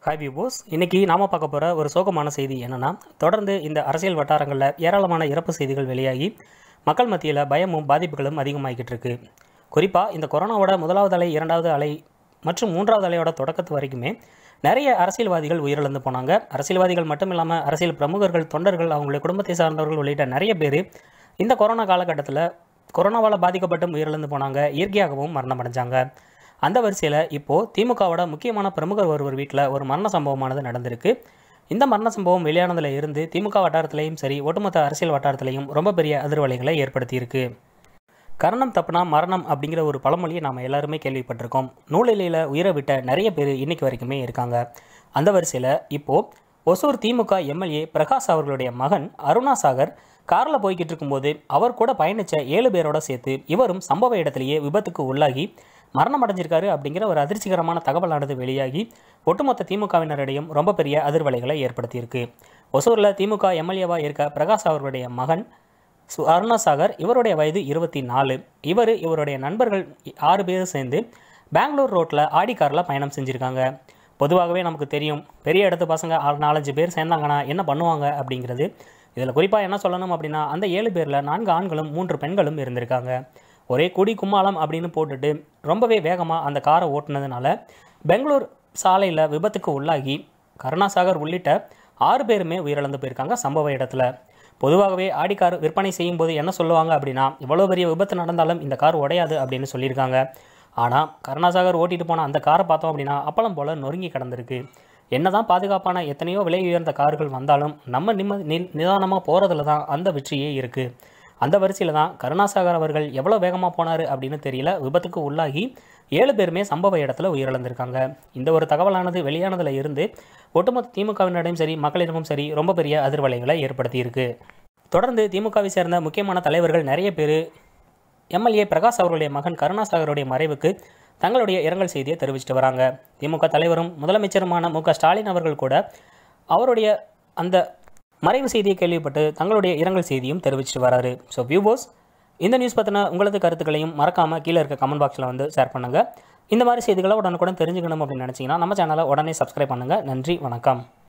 hi வியூபோஸ் இன்னைக்கு நாம பார்க்க போகிற ஒரு சோகமான செய்தி என்னன்னா தொடர்ந்து இந்த அரசியல் வட்டாரங்களில் ஏராளமான இறப்பு செய்திகள் வெளியாகி மக்கள் மத்தியில் பயமும் பாதிப்புகளும் அதிகமாகிக்கிட்டு இருக்கு குறிப்பாக இந்த கொரோனாவோட முதலாவது அலை இரண்டாவது அலை மற்றும் மூன்றாவது அலையோட தொடக்கத்து வரைக்குமே நிறைய அரசியல்வாதிகள் உயிரிழந்து போனாங்க அரசியல்வாதிகள் மட்டும் இல்லாமல் அரசியல் பிரமுகர்கள் தொண்டர்கள் அவங்களுடைய குடும்பத்தை சார்ந்தவர்கள் உள்ளிட்ட நிறைய பேர் இந்த கொரோனா காலகட்டத்தில் கொரோனாவால் பாதிக்கப்பட்டும் உயிரிழந்து போனாங்க இயற்கையாகவும் மரணம் அடைஞ்சாங்க அந்த வரிசையில் இப்போது திமுகவோட முக்கியமான பிரமுகர் ஒருவர் வீட்டில் ஒரு மரண சம்பவமானது நடந்திருக்கு இந்த மரண சம்பவம் வெளியானதில் இருந்து திமுக வட்டாரத்திலையும் சரி ஒட்டுமொத்த அரசியல் வட்டாரத்திலையும் ரொம்ப பெரிய அதிர்வலைகளை ஏற்படுத்தியிருக்கு கரணம் தப்புனா மரணம் அப்படிங்கிற ஒரு பழமொழியை நாம் எல்லாருமே கேள்விப்பட்டிருக்கோம் நூலிலையில் உயிரை விட்ட நிறைய பேர் இன்னைக்கு வரைக்குமே இருக்காங்க அந்த வரிசையில் இப்போது ஒசூர் திமுக எம்எல்ஏ பிரகாஷ் அவர்களுடைய மகன் அருணா சாகர் காரில் போய்கிட்டு இருக்கும்போது அவர் கூட பயணித்த ஏழு பேரோட சேர்த்து இவரும் சம்பவ இடத்திலேயே விபத்துக்கு உள்ளாகி மரணம் அடைஞ்சிருக்காரு அப்படிங்கிற ஒரு அதிர்ச்சிகரமான தகவலானது வெளியாகி ஒட்டுமொத்த திமுகவினரிடையும் ரொம்ப பெரிய அதிர்வலைகளை ஏற்படுத்தியிருக்கு ஒசூரில் திமுக எம்எல்ஏவாக இருக்க பிரகாஷ் அவர்களுடைய மகன் சு அருணாசாகர் இவருடைய வயது இருபத்தி நாலு இவர் இவருடைய நண்பர்கள் ஆறு பேர் சேர்ந்து பெங்களூர் ரோட்டில் ஆடி காரில் பயணம் செஞ்சுருக்காங்க பொதுவாகவே நமக்கு தெரியும் பெரிய இடத்து பசங்க ஆறு நாலஞ்சு பேர் சேர்ந்தாங்கன்னா என்ன பண்ணுவாங்க அப்படிங்கிறது இதில் குறிப்பாக என்ன சொல்லணும் அப்படின்னா அந்த ஏழு பேரில் நான்கு ஆண்களும் மூன்று பெண்களும் இருந்திருக்காங்க ஒரே குடி கும்மாளம் அப்படின்னு போட்டுட்டு ரொம்பவே வேகமாக அந்த காரை ஓட்டுனதுனால பெங்களூர் சாலையில் விபத்துக்கு உள்ளாகி கருணாசாகர் உள்ளிட்ட ஆறு பேருமே உயிரிழந்து போயிருக்காங்க சம்பவ இடத்துல பொதுவாகவே ஆடி கார் விற்பனை செய்யும்போது என்ன சொல்லுவாங்க அப்படின்னா இவ்வளோ பெரிய விபத்து நடந்தாலும் இந்த கார் உடையாது அப்படின்னு சொல்லியிருக்காங்க ஆனால் கருணாசாகர் ஓட்டிட்டு போன அந்த காரை பார்த்தோம் அப்படின்னா அப்பளம் போல் நொறுங்கி கிடந்திருக்கு என்னதான் பாதுகாப்பான எத்தனையோ விலை உயர்ந்த கார்கள் வந்தாலும் நம்ம நிம்மதி நி நிதானமாக போகிறதுல தான் அந்த வெற்றியே இருக்குது அந்த வரிசையில் தான் கருணாசாகர் அவர்கள் எவ்வளோ வேகமாக போனார் அப்படின்னு தெரியல விபத்துக்கு உள்ளாகி ஏழு பேருமே சம்பவ இடத்துல உயிரிழந்திருக்காங்க இந்த ஒரு தகவலானது வெளியானதில் இருந்து ஒட்டுமொத்த திமுகவினரிடையும் சரி மக்களிடமும் சரி ரொம்ப பெரிய அதிர்வலைகளை ஏற்படுத்தியிருக்கு தொடர்ந்து திமுகவை சேர்ந்த முக்கியமான தலைவர்கள் நிறைய பேர் எம்எல்ஏ பிரகாஷ் அவர்களுடைய மகன் கருணாசாகருடைய மறைவுக்கு தங்களுடைய இரங்கல் செய்தியை தெரிவிச்சிட்டு வராங்க திமுக தலைவரும் முதலமைச்சருமான மு க ஸ்டாலின் அவர்கள் கூட அவருடைய அந்த மறைவு செய்தியை கேள்விப்பட்டு தங்களுடைய இரங்கல் செய்தியும் தெரிவிச்சிட்டு வராரு ஸோ வியூபோஸ் இந்த நியூஸ் பற்றின உங்களது கருத்துக்களையும் மறக்காமல் கீழே இருக்க கமெண்ட் பாக்ஸில் வந்து ஷேர் பண்ணுங்கள் இந்த மாதிரி செய்திகளை உடனுக்குடன் தெரிஞ்சுக்கணும் அப்படின்னு நினச்சிங்கன்னா நம்ம சேனலை உடனே சப்ஸ்கிரைப் பண்ணுங்கள் நன்றி வணக்கம்